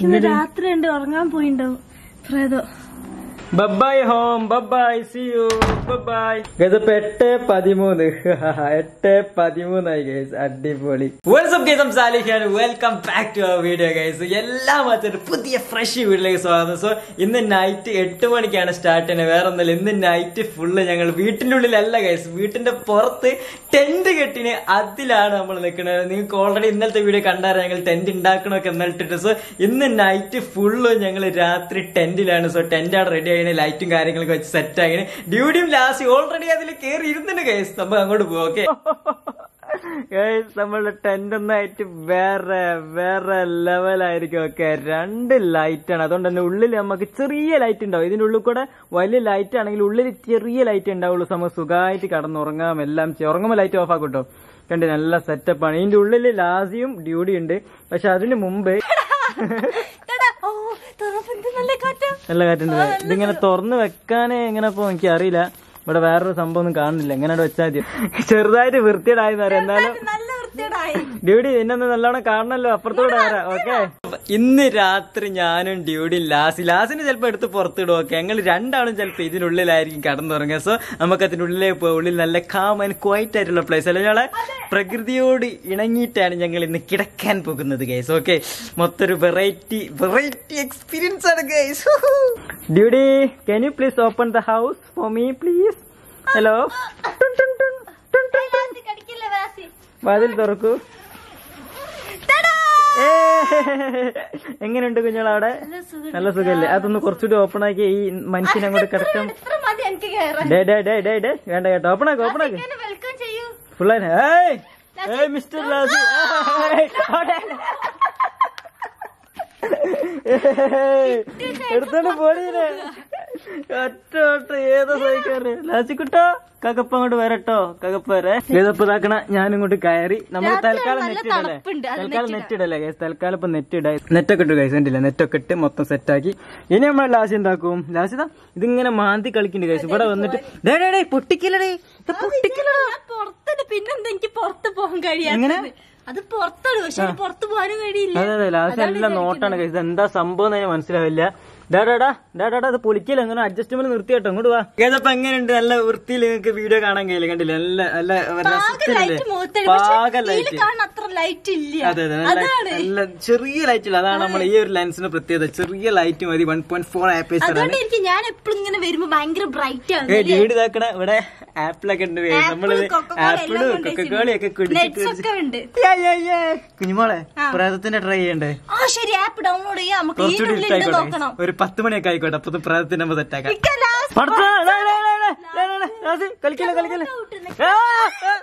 ഇന്ന് രാത്രി ഉണ്ട് ഉറങ്ങാൻ പോയിണ്ടാവും പ്രേതോ bye bye home bye bye see you bye bye ഗതപ്പ് എട്ട് പതിമൂന്ന് എട്ട് പതിമൂന്നായി ഗൈസ് അടിപൊളി വാട്സ്ആപ്പ് ഗൈസ് സാലിഹാണ് welcome back to our video guys എല്ലാ മറ്റൊരു പുതിയ ഫ്രഷ് വീഡിയോയിലേക്ക് സ്വാഗതം സോ ഇന്ന് നൈറ്റ് എട്ട് മണിക്കാണ് സ്റ്റാർട്ട് ചെയ്യുന്നത് വേറെ ഒന്നുമില്ല ഇന്ന് നൈറ്റ് ഫുള്ള് ഞങ്ങൾ വീട്ടിന്റെ ഉള്ളിലല്ല ഗൈസ് വീട്ടിന്റെ പുറത്ത് ടെന്റ് കെട്ടിന് അതിലാണ് നമ്മൾ നിൽക്കുന്നത് നിങ്ങൾക്ക് ഓൾറെഡി ഇന്നലത്തെ വീഡിയോ കണ്ടാറ് ഞങ്ങൾ ടെന്റ് ഉണ്ടാക്കണമൊക്കെ എന്നിട്ടിട്ട് സോ ഇന്ന് നൈറ്റ് ഫുള്ള് ഞങ്ങൾ രാത്രി ടെന്റിലാണ് സോ ടെന്റ് ആണ് റെഡി ആയി ലൈറ്റും കാര്യങ്ങളൊക്കെ വെച്ച് സെറ്റ് ആയി ഡ്യൂട്ടിയും ലാസ്റ്റ് ഓൾറെഡി അതിൽ കയറി ഇരുന്നുണ്ട് ഗൈസ് നമുക്ക് അങ്ങോട്ട് പോവാം ഓക്കെ ഗൈസ് നമ്മളുടെ ടെന്റ് ഒന്നായിട്ട് വേറെ വേറെ ലെവലായിരിക്കും ഒക്കെ രണ്ട് ലൈറ്റ് ആണ് അതുകൊണ്ട് തന്നെ ഉള്ളിൽ നമുക്ക് ചെറിയ ലൈറ്റ് ഉണ്ടാവും ഇതിന്റെ ഉള്ളിൽ കൂടെ വലിയ ലൈറ്റ് ആണെങ്കിൽ ഉള്ളിൽ ചെറിയ ലൈറ്റ് ഉണ്ടാവുള്ളൂ നമുക്ക് സുഖമായിട്ട് കടന്നുറങ്ങാം എല്ലാം ചെയ്യും. ഉറങ്ങുമ്പോൾ ലൈറ്റ് ഓഫ് ആക്കട്ടോ കണ്ട് നല്ല സെറ്റപ്പ് ആണ് ഇതിന്റെ ഉള്ളിൽ ലാസിയും ഡ്യൂട്ടി ഉണ്ട് പക്ഷെ അതിന് മുമ്പ് ഓ തുറപ്പ് എന്ത് നല്ല കാറ്റാ നല്ല കാറ്റുണ്ട് ഇതിങ്ങനെ തുറന്ന് വെക്കാനേ എങ്ങനെ ഇപ്പൊ എനിക്ക് അറിയില്ല ഇവിടെ വേറൊരു സംഭവം ഒന്നും കാണുന്നില്ല എങ്ങനെ വെച്ചാൽ മതി ചെറുതായിട്ട് വൃത്തിയിടായെന്ന് പറയാം എന്നാലും നല്ല വൃത്തിയോടായി ഡ്യൂട്ടി നിന്നൊന്ന് നല്ലോണം കാണണല്ലോ അപ്പുറത്തൂടെ വരാം ഓക്കെ ഇന്ന് രാത്രി ഞാനും ഡ്യൂട്ടി ലാസ് ലാസിന് ചിലപ്പോ എടുത്ത് പുറത്തിടും ഓക്കെ ഞങ്ങൾ രണ്ടാളും ചിലപ്പോ ഇതിനുള്ളിലായിരിക്കും കടന്നുറങ്ങുക സോ നമുക്ക് അതിനുള്ളിലേക്ക് പോയി ഉള്ളിൽ നല്ല കാം ആൻഡ് ക്വൈറ്റ് ആയിട്ടുള്ള പ്ലേസ് അല്ലെ ഞങ്ങളെ പ്രകൃതിയോട് ഇണങ്ങിയിട്ടാണ് ഞങ്ങൾ ഇന്ന് കിടക്കാൻ പോകുന്നത് ഗൈസ് ഓക്കെ മൊത്തം ഒരു വെറൈറ്റി വെറൈറ്റി എക്സ്പീരിയൻസ് ആണ് guys duty can you please open the house for me please hello കടിക്കില്ല വാസി വാതിൽ തുറക്കൂ ഏ, എങ്ങനെയുണ്ട് കുഞ്ഞോളവിടെ നല്ല സുഖല്ലേ അതൊന്ന് കുറച്ചുകൂടി ഓപ്പൺ ആക്കി ഈ മനുഷ്യനെ അങ്ങോട്ട് കിടക്കാം ഇത്ര മതി എനിക്ക് കേറാൻ ഡേ ഡേ ഡേ ഡേ ഡേ വേണ്ട കേട്ടോ ഓപ്പൺ ആക്കി ഓപ്പൺ ആക്കി വെൽക്കം ചെയ്യൂ ഫുള്ളാൻ ഏയ് ഏയ് മിസ്റ്റർ ലാസി ഏയ്, അവിടെ. ഏയ്, എടുത്തോണ്ട് പോടീനെ ഒറ്റ ഒറ്റ ഏതോ സഹിക്കാറ് ലാസിക്കുട്ടോ കകപ്പ അങ്ങോട്ട് വരട്ടോ കകപ്പ വരെ ഏതപ്പ് ഇതാക്കണ ഞാനും ഇങ്ങോട്ട് കയറി നമ്മൾ തൽക്കാലം നെറ്റ് ഇടല്ലേ തണുപ്പുണ്ട്. അത് തൽക്കാലം നെറ്റ് ഇടല്ലേ ഗൈസ് തൽക്കാലം ഇപ്പൊ നെറ്റ് ഇടാ നെറ്റൊക്കെ ഇട്ടു ഗൈസ് കണ്ടില്ല നെറ്റൊക്കെ ഇട്ട് മൊത്തം സെറ്റാക്കി ഇനി നമ്മൾ ലാസ്റ്റ് എന്താക്കും ലാസ്റ്റ് ഇതാ ഇതിങ്ങനെ മാന്തി കളിക്കുന്നുണ്ട് ഗൈസ് ഇവിടെ വന്നിട്ട് ഡേ ഡേ ഡേ പൊട്ടിക്കില്ലടേ ഇത് പൊട്ടിക്കില്ലടാ ഞാൻ പുറത്തുണ്ട് പിന്നെന്താ എനിക്ക് പുറത്ത് പോകാൻ എങ്ങനെ? കഴിയാ അത് പുറത്താണ് പക്ഷെ എനിക്ക് പുറത്ത് പോകാനും കഴിയില്ല അതെ അതെ ലാസ്റ്റ് എല്ലാം നോട്ടാണ് ഗൈസ് എന്താ സംഭവം എന്ന് എനിക്ക് മനസ്സിലാവില്ല ഡാടാടാ ഡാടാടാ അത് പൊളിക്കില്ല അങ്ങനെ അഡ്ജസ്റ്റ്മെന്റ് നിർത്തി കേട്ടോ ഇങ്ങോട്ട് വാ ഏതപ്പോ എങ്ങനെയുണ്ട് നല്ല വൃത്തിയിൽ നിങ്ങൾക്ക് വീഡിയോ കാണാൻ കഴിയില്ല കണ്ടില്ല നല്ല നല്ല രസത്തിലല്ലേ ലൈറ്റ് മുഖത്തടി പാക പക്ഷെ ലൈറ്റ് കാണുന്ന അത്ര ലൈറ്റ് ഇല്ല അതെ അതെ നല്ല നല്ല ചെറിയ ലൈറ്റ് ഇല്ല അതാണ് നമ്മൾ ഈ ഒരു ലെൻസിന്റെ പ്രത്യേകത ചെറിയ ലൈറ്റ് മതി വൺ പോയിന്റ് ഫോർ ആപ്പേഴ്സ് ആണ് അതുകൊണ്ട് എനിക്ക് ഞാൻ എപ്പോഴും ഇങ്ങനെ വരുമ്പോ ഭയങ്കര ബ്രൈറ്റ് ആണ് ഏ വീട് ഇതാക്കണ ഇവിടെ ആപ്പിളൊക്കെ ഉണ്ട് guys. നമ്മള് ആപ്പിള് കൊക്കക്കോളിയൊക്കെ കുടിച്ചിട്ട് നെറ്റ്സ് ഒക്കെ ഉണ്ട് കുഞ്ഞുമോളെ പ്രേതത്തിന്റെ ട്രൈ ചെയ്യണ്ടേ ആ ശരി ആപ്പ് ഡൗൺലോഡ് ചെയ്യാം നമുക്ക് കുറച്ചുകൂടി ഇതിനുള്ളിൽ ഇട്ടായിക്കോട്ടെ നോക്കണം ഒരു പത്ത് മണിയൊക്കെ ആയിക്കോട്ടെ അപ്പൊ പ്രേതത്തിന്റെ നമ്മൾ സെറ്റാക്കാം ഇക്ക last പടച്ചാ, ഡേ, ഡേ, ഡേ, ഡേ, ഡേ, ഡേ, ഡേ, ലാസി, കളിക്കല്ലേ കളിക്കല്ലേ ആ, ആ.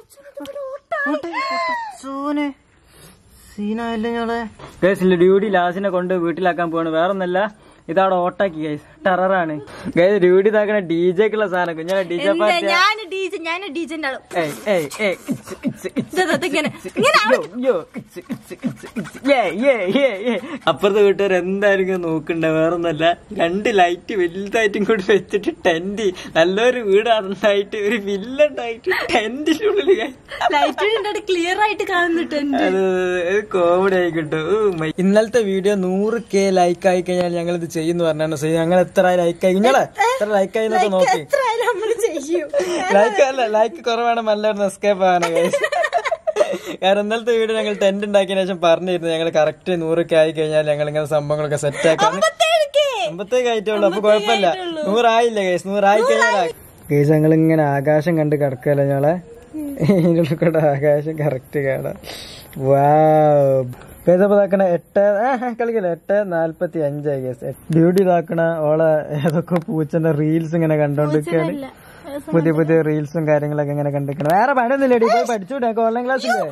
പടച്ചോനെ. സീനായല്ലേ ഞങ്ങളെ ഗൈസ് ഡ്യൂട്ടി ലാസിനെ കൊണ്ട് വീട്ടിലാക്കാൻ പോവാണ് വേറൊന്നല്ല ഇതവിടെ ഓട്ടാക്കി ഗൈസ് ടെററാണ് ഗൈസ് ഡ്യൂട്ടി ഇതാക്കണ ഡി ജെക്കുള്ള സാധനം കുഞ്ഞാ ഡി ജെ പാർട്ടി ഞാൻ ഡീജെ ഞാൻ ഡീജന്റെ ആളും ഏയ് ഏയ് ഏയ് ഇച്ച് ഇച്ച് ഇച്ച് ഇതാ, ഇതാ, ഇങ്ങനെ ഇങ്ങനെ യോ, യോ, ഇച്ച്, ഇച്ച്, ഇച്ച്, ഇച്ച്. യേ, യേ, യേ, യേ. അപ്പുറത്തെ വീട്ടുകാർ എന്തായിരിക്കും നോക്കണ്ട വേറൊന്നല്ല രണ്ട് ലൈറ്റ് വലുതായിട്ടും കൂടി വെച്ചിട്ട് ടെന്റ് നല്ലൊരു വീടാണ്ടായിട്ട് ഒരു വില്ലുണ്ടായിട്ട് ടെന്റിനുള്ളിൽ ലൈറ്റ് ക്ലിയർ ആയിട്ട് കാണുന്നുണ്ട് കോമഡി ആയിക്കിട്ടോ ഇന്നലത്തെ വീഡിയോ നൂറ് കെ ലൈക്ക് ആയി കഴിഞ്ഞാൽ ഞങ്ങൾ ഇത് ചെയ്യുന്നു പറഞ്ഞാണ് സോ ഞങ്ങൾ എത്ര ലൈക്ക് ആയി നിങ്ങളെ എത്ര ലൈക്ക് ആയി എന്നൊക്കെ നോക്കി എത്ര ആയാലും നമ്മള് ചെയ്യും ലൈക്ക് അല്ല ലൈക്ക് കുറവാണ് നല്ലൊരു എസ്കേപ്പ് ആണ് guys. കാരണം ഇന്നലത്തെ വീഡിയോ ഞങ്ങൾ ടെന്റ് ഉണ്ടാക്കിയതിനു ശേഷം പറഞ്ഞിരുന്നു ഞങ്ങൾ കറക്റ്റ് നൂറൊക്കെ ആയി കഴിഞ്ഞാൽ ഞങ്ങൾ ഇങ്ങനെ സംഭവങ്ങളൊക്കെ സെറ്റ് ആക്കാൻ അമ്പത്തേഴ് അമ്പത്തേക്ക് ആയിട്ടുള്ളൂ അപ്പൊ കുഴപ്പമില്ല നൂറായില്ല കേസ് നൂറായി കഴിഞ്ഞാൽ കേസ് ഞങ്ങൾ ഇങ്ങനെ ആകാശം കണ്ട് കിടക്കല്ലോ ഞങ്ങളെ ഇതിനുള്ള കൂടെ ആകാശം കറക്റ്റ് കാണാം വാ പേസപ്പ് ഇതാക്കണ എട്ട് ആ, ആ, കളിക്കല എട്ട് നാല്പത്തി അഞ്ചായി കേസ് ഡ്യൂട്ടി ഇതാക്കണ ഓളെ ഏതൊക്കെ പൂച്ചന്റെ റീൽസ് ഇങ്ങനെ കണ്ടോണ്ടിരിക്കാണ് പുതിയ പുതിയ റീൽസും കാര്യങ്ങളൊക്കെ ഇങ്ങനെ കണ്ടിരിക്കണം വേറെ പണിയൊന്നുമില്ല ഡി പോയി പഠിച്ചൂടെ ഓൺലൈൻ ക്ലാസ്സില്ലേ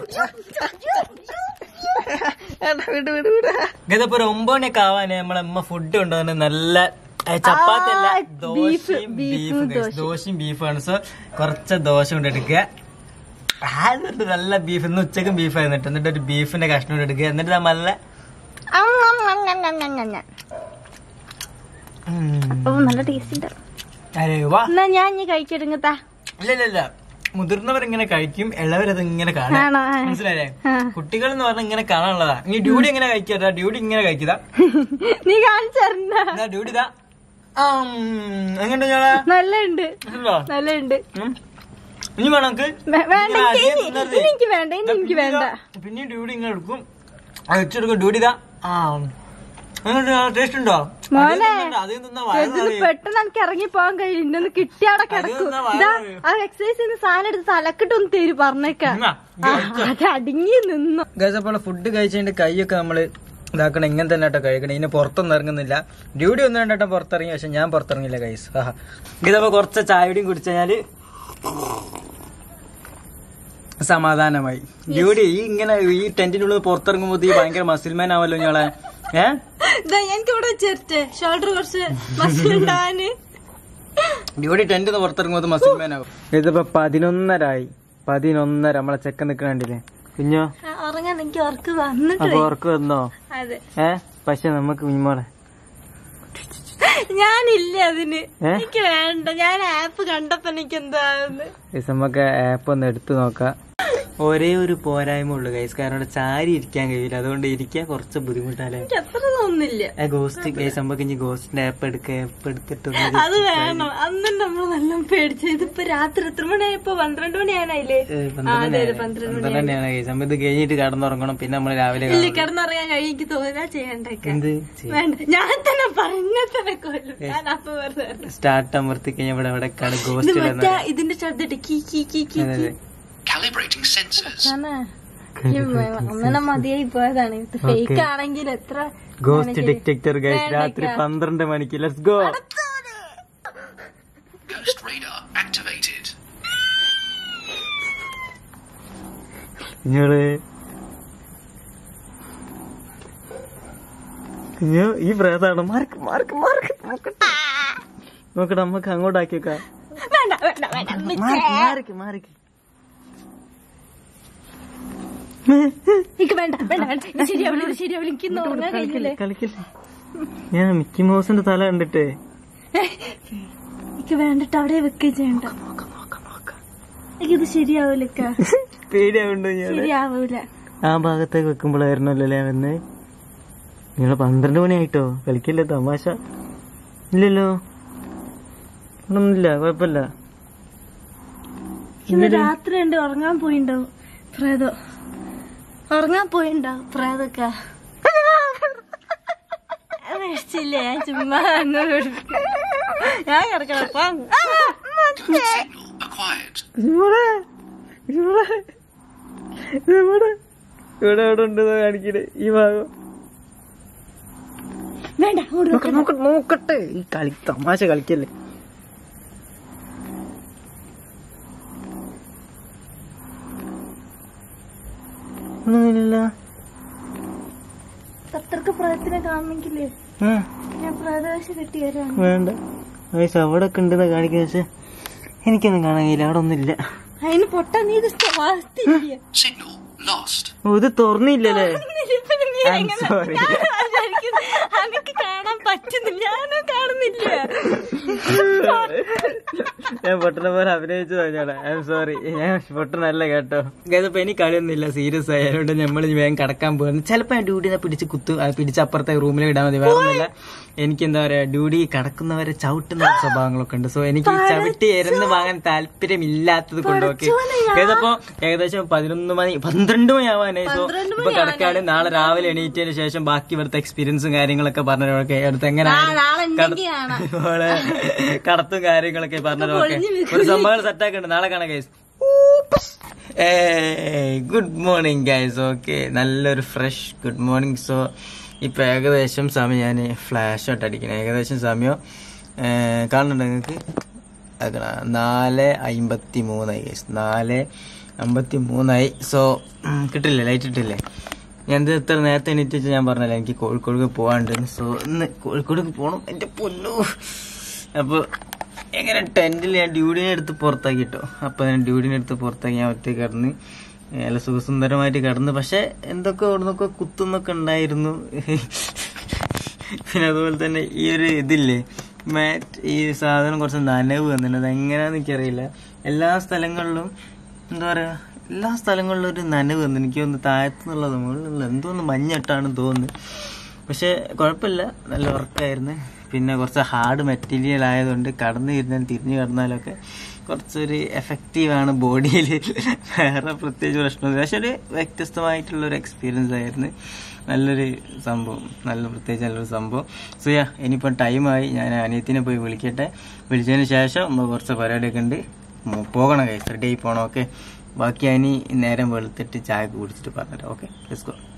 ഇതിപ്പോ ഒരു ഒമ്പത് മണിയൊക്കെ ആവാന് നമ്മളെ അമ്മ ഫുഡ് കൊണ്ടുവന്ന് നല്ല ഏ, ചപ്പാത്തി അല്ല ദോശയും ബീഫ് ദോശയും ബീഫാണ് സോ കുറച്ച് ദോശ കൊണ്ട് എടുക്കുക ആ, എന്നിട്ട് നല്ല ബീഫ് ഇന്ന് ഉച്ചക്കും ബീഫ് ആയിരുന്നു എന്നിട്ട് ഒരു ബീഫിന്റെ കഷ്ണം കൊണ്ട് എടുക്കുക എന്നിട്ട് നമ്മൾ നല്ല ഉം. ഓ നല്ല ടേസ്റ്റ് ഉണ്ട് അരെ വാ എന്നാ ഞാൻ ഇനി കഴിച്ചെടുങ്ങത്താ ഇല്ല ഇല്ല ഇല്ല മുതിർന്നവരിങ്ങനെ കഴിക്കും ഇളവരത് ഇങ്ങനെ കാണാം ആണോ ആ. മനസ്സിലായേ ആ. കുട്ടികൾ എന്ന് പറഞ്ഞാൽ ഇങ്ങനെ കാണാനുള്ളതാ ഇനി ഡ്യൂഡി എങ്ങനെ കഴിക്കാ ഡ്യൂഡി ഇങ്ങനെ കഴിക്കുക നീ കാണിച്ചറിഞ്ഞ എന്നാ ഡ്യൂഡി ഇതാ എങ്ങനെ ഞാളാ നല്ല ഉണ്ട് ഉണ്ടോ? നല്ല ഉണ്ട് ഉം. ഇനി വേണം നമുക്ക് വേ- വേണ്ട ഇങ്ങനെ എനിക്ക് അധികം ഇനി- തിന്നരുത്. ഇനി എനിക്ക് വേണ്ട ഇനി എനിക്ക് വേണ്ട പിന്നെ ഡ്യൂഡി ഇങ്ങനെ എടുക്കും അത് വെച്ചെടുക്കും ഡ്യൂഡി ഇതാ ആ ടേസ്റ്റ് ഉണ്ടോ മോനെ, അധികം തിന്നാ വയറ് ഇതിന് നിറയും. പെട്ടെന്ന് എനിക്ക് ഇറങ്ങി പോകാൻ കഴിയും ഇന്നൊന്ന് കിട്ടിയാടെ കിടക്കും എന്നാ വയറ് ഇതാ നിറയും. ആ എക്സസൈസ് ചെയ്യുന്ന സാധനം എടുത്ത് തലക്കിട്ടൊന്ന് തരും പറഞ്ഞേക്കാം ഉമ്മ, ആ, അത് അടങ്ങി നിന്നു ഗൈസ് അപ്പോൾ ഫുഡ് കഴിച്ചതിന്റെ കൈയൊക്കെ നമ്മള് ഇതാക്കണം ഇങ്ങനെ തന്നെ കേട്ടോ കഴിക്കണം ഇതിന് പുറത്തൊന്നും ഇറങ്ങുന്നില്ല ഡ്യൂട്ടി ഒന്നും രണ്ടോ പുറത്തിറങ്ങി പക്ഷെ ഞാൻ പുറത്തിറങ്ങില്ല ഗൈസ് ആഹാ ഇതപ്പോ കുറച്ച് ചായയുടെയും കുടിച്ചു കഴിഞ്ഞാല് സമാധാനമായി ഡ്യൂട്ടി ഈ ഇങ്ങനെ ഈ ടെന്റിനുള്ളിൽ പുറത്തിറങ്ങുമ്പോ ഈ ഭയങ്കര മസിൽമാൻ ആവല്ലോ ഞങ്ങളെ ഏ ഇതാ എനിക്ക് ഇവിടെ ചേർത്ത് ഷോൾഡർ കുറച്ച് മസിൽ ഉണ്ടാന് ഡ്യൂട്ടി ടെന്റ് പുറത്തിറങ്ങുമ്പോൾ മസിൽമാൻ ആവും ഇതിപ്പോ പതിനൊന്നരായി പതിനൊന്നര നമ്മളെ ചെക്കൻ നിക്കണ്ടില്ലേ കുഞ്ഞോ ഉറങ്ങാൻ എനിക്ക് ഉറക്ക് വന്നിട്ട് അപ്പൊ ഉറക്കം വന്നോ അതെ ഏ പക്ഷെ നമുക്ക് കുഞ്ഞുമോളെ ഞാനില്ല അതിന് ഏ? എനിക്ക് വേണ്ട ഞാൻ ആപ്പ് കണ്ടപ്പോ എനിക്ക് എന്താന്ന് ഗൈസ് നമുക്ക് ആപ്പ് ഒന്ന് എടുത്തു നോക്കാം ഒരേ ഒരു പോരായ്മ ഉള്ളു ഗൈസ് കാരണം ഇവിടെ ചാരി ഇരിക്കാൻ കഴിയില്ല അതുകൊണ്ട് ഇരിക്കാൻ കുറച്ച് ബുദ്ധിമുട്ടല്ലേ എനിക്ക് അത്ര തോന്നുന്നില്ല ഗോസ്റ്റ് ഗൈസ് നമുക്ക് ഇനി ഗോസ്റ്റിന്റെ ആപ്പ് എടുക്ക ആപ്പ് എടുത്തിട്ട് അത് വേണം അന്ന് നമ്മൾ നല്ല പേടിച്ചു ഇതിപ്പോ രാത്രി എത്ര മണിയായപ്പോ പന്ത്രണ്ട് മണിയാണല്ലേ ആ, അതെ അതെ പന്ത്രണ്ട് മണി തന്നെയാണ് ഗൈസ് നമ്മൾ ഇത് കഴിഞ്ഞിട്ട് കടന്നുറങ്ങണം പിന്നെ നമ്മൾ രാവിലെ ഇല്ല കിടന്നുറങ്ങാൻ കഴിയും എനിക്ക് തോന്നില്ല ചെയ്യണ്ടേക്ക എന്ത് ചെയ്യും? വേണ്ട ഞാൻ തന്നെ പറഞ്ഞ തന്നെ കൊല്ലും ഞാൻ അപ്പൊ വെറുതെ പറഞ്ഞു. സ്റ്റാർട്ട് അമർത്തി കഴിഞ്ഞാൽ ഇവിടെ ഇവിടെ ഇത് ഗോസ്റ്റ് മറ്റേ ഇതിന്റെ ശബ്ദം കീ കീ കീ കീ കീ Calibrating sensors. ആണ്. ഈ ഒന്നിനെ മതിയായി പോയതാണ് ഇത് ഫേക്ക് ആണെങ്കിൽ എത്ര ഗോസ്റ്റ് ഡിറ്റക്ടർ ഗൈസ് രാത്രി പന്ത്രണ്ട് മണിക്ക് let's go Ghost radar activated. കുഞ്ഞോള് കുഞ്ഞോ ഈ പ്രേതാണ് മാർക്ക് മാർക്ക് മാർക്ക് നോക്കട്ടെ നോക്കട്ടെ നമുക്ക് അങ്ങോട്ടാക്കി വെക്കാം വേണ്ട വേണ്ട വേണ്ട മാർക്ക് മാറിക്ക് മാറിക്ക് എനിക്ക് വേണ്ട വേണ്ട വേണ്ട ഇത് ശരിയാവില്ല ഇത് ശരിയാവില്ല എനിക്ക് ഇന്ന് ഉറങ്ങാൻ കഴിയില്ലേ കളിക്കില്ലേ ഞാൻ മിക്കി മൗസിന്റെ തല കണ്ടിട്ട് എനിക്ക് വേണ്ടിട്ട് അവിടെ വെക്കുകയും ചെയ്യണ്ട എനിക്കിത് ശരിയാവൂലക്ക പേടിയാവുണ്ടോ ഞാൻ ശരിയാവൂല ആ ഭാഗത്തേക്ക് വെക്കുമ്പോഴായിരുന്നല്ലോ അല്ലേ വന്ന് നിങ്ങൾ പന്ത്രണ്ട് മണിയായിട്ടോ കളിക്കില്ല തമാശ ഇല്ലല്ലോ ഒന്നുമില്ല കുഴപ്പമില്ല ഇന്ന് രാത്രി ഉണ്ട് ഉറങ്ങാൻ പോയിണ്ടാവും പ്രേതോ ഉറങ്ങാൻ പോയിണ്ടാവും പ്രേതൊക്കെ മേടിച്ചില്ലേ ഞാൻ ചുമ്മാ എന്നോട് വിളിക്കും. ഞാൻ കിടക്കണം അപ്പം Ghost signal acquired. ഇവിടെ ഇവിടെ ഇവിടെ ഇവിടെ എവിടെ ഉണ്ടെന്ന് കാണിക്കണേ ഈ ഭാഗം വേണ്ട അങ്ങോട്ട് നോക്കട്ടെ നോക്കട്ടെ നോക്കട്ടെ ഈ കളി തമാശ കളിക്കല്ലേ ഒന്നുമില്ല അത്രക്ക് പ്രേതത്തിനെ കാണണമെങ്കിലേ ആ ഞാൻ പ്രേതവേഷം കെട്ടി വരാണ് വേണ്ട വയസ്സ് അവിടെ ഒക്കെ ഉണ്ടെന്ന് കാണിക്കുന്ന വെച്ചാൽ എനിക്കൊന്നും കാണാൻ കഴിയില്ല അവിടെ ഒന്നുമില്ല അതിന് പൊട്ട നീ ഇത് വാസ്തില്ല Signal lost. ഓ ഇത് തുറന്നില്ലല്ലേ പിന്നെ നീ I'm എങ്ങനെ- sorry. ഞാൻ വിചാരിക്കുന്നു, അനക്ക് കാണാൻ പറ്റുന്നില്ല ഞാനും കാണുന്നില്ല ഞാൻ പൊട്ടനെ പോലെ അഭിനയിച്ചു പറഞ്ഞോളെ ഐ എം സോറി ഞാൻ പൊട്ടനല്ല കേട്ടോ ഇതപ്പോ എനിക്ക് കളിയൊന്നുമില്ല സീരിയസ് ആയതുകൊണ്ട് നമ്മൾ വേഗം കടക്കാൻ പോകുന്നു ചിലപ്പോ ഞാൻ ഡ്യൂട്ടിനെ പിടിച്ച് കുത്തു ആ, പിടിച്ച് അപ്പുറത്തെ റൂമിൽ ഇടാൻ മതി വേറെ ഒന്നുമില്ല എനിക്ക് എന്താ പറയാ ഡ്യൂട്ടി കടക്കുന്നവരെ ചവിട്ടുന്ന സ്വഭാവങ്ങളൊക്കെ ഉണ്ട് സോ എനിക്ക് ഈ ചവിട്ടി എരന്ന് വാങ്ങാൻ താല്പര്യമില്ലാത്തത് കൊണ്ടൊക്കെ ഏതപ്പോ ഏകദേശം പതിനൊന്ന് മണി പന്ത്രണ്ട് മണി ആവാനായി സോ ഇപ്പൊ കിടക്കാണ് നാളെ രാവിലെ എണീറ്റതിന് ശേഷം ബാക്കി ഇവിടുത്തെ എക്സ്പീരിയൻസും കാര്യങ്ങളൊക്കെ പറഞ്ഞവരൊക്കെ അടുത്ത് എങ്ങനെ നാളെ ഉണ്ടെങ്കി കാണാം ഓളെ കടത്തും കാര്യങ്ങളൊക്കെ പറഞ്ഞതൊക്കെ ഒരു സംഭവം സെറ്റാക്കുന്നുണ്ട് നാളെ കാണാം guys good morning guys okay നല്ലൊരു ഫ്രഷ് ഗുഡ് മോർണിംഗ് സോ ഇപ്പൊ ഏകദേശം സമയം ഞാൻ ഫ്ലാഷ് ഔട്ട് അടിക്കണം ഏകദേശം സമയം ഏ, കാണുന്നുണ്ടോ നിങ്ങൾക്ക് അതൊക്കെ നാല് അമ്പത്തി മൂന്നായി ഗൈസ് നാല് അമ്പത്തി മൂന്നായി സോ കിട്ടില്ലേ ലൈറ്റ് ഇട്ടില്ലേ ഞാൻ ഇത് ഇത്ര നേരത്തെ എണീറ്റ് വെച്ച് ഞാൻ പറഞ്ഞല്ലോ എനിക്ക് കോഴിക്കോട് പോവാണ്ട് സോ ഇന്ന് കോഴിക്കോട് പോകണം എന്റെ പൊന്നു അപ്പൊ എങ്ങനെ ടെന്റിൽ ഞാൻ ഡ്യൂഡിനെ എടുത്ത് പുറത്താക്കി കേട്ടോ അപ്പൊ ഞാൻ ഡ്യൂഡിനെ എടുത്ത് പുറത്താക്കി ഞാൻ ഒറ്റ കിടന്ന് നല്ല സുഖസുന്ദരമായിട്ട് കിടന്ന് പക്ഷെ എന്തൊക്കെ അവിടുന്നൊക്കെ കുത്തുന്നൊക്കെ ഉണ്ടായിരുന്നു പിന്നെ അതുപോലെ തന്നെ ഈ ഒരു ഇതില്ലേ മാറ്റ് ഈ സാധനം കുറച്ച് നനവ് വന്നിട്ടുണ്ട് അത് എങ്ങനെയാന്ന് എനിക്കറിയില്ല എല്ലാ സ്ഥലങ്ങളിലും എന്താ പറയാ എല്ലാ സ്ഥലങ്ങളിലും ഒരു നനവ് വന്നു എനിക്ക് തോന്നുന്നു താഴത്തുനിന്നുള്ള മുകളിലുള്ള എന്തോന്ന് മഞ്ഞിട്ടാണ് തോന്നുന്നത് പക്ഷെ കുഴപ്പമില്ല നല്ല ഉറക്കമായിരുന്നു പിന്നെ കുറച്ച് ഹാർഡ് മെറ്റീരിയൽ ആയതുകൊണ്ട് കടന്നു ഇരുന്നാൽ തിരിഞ്ഞു കിടന്നാലൊക്കെ കുറച്ചൊരു എഫക്റ്റീവാണ് ബോഡിയിൽ വേറെ പ്രത്യേകിച്ച് പ്രശ്നമൊന്നുമില്ല പക്ഷെ ഒരു വ്യത്യസ്തമായിട്ടുള്ള ഒരു എക്സ്പീരിയൻസ് ആയിരുന്നു നല്ലൊരു സംഭവം നല്ല പ്രത്യേകിച്ച് നല്ലൊരു സംഭവം സോ യാ ഇനിയിപ്പം ടൈമായി ഞാൻ അനിയത്തിനെ പോയി വിളിക്കട്ടെ വിളിച്ചതിന് ശേഷം നമ്മൾ കുറച്ച് പരിപാടിയൊക്കെ ഉണ്ട് ഉം, പോകണം കൈസ് റെഡി ആയി പോകണം ഓക്കെ ബാക്കി അനി നേരം വെളുത്തിട്ട് ചായ കുടിച്ചിട്ട് പറഞ്ഞുതരാം ഓക്കെ ലെറ്റ്സ് ഗോ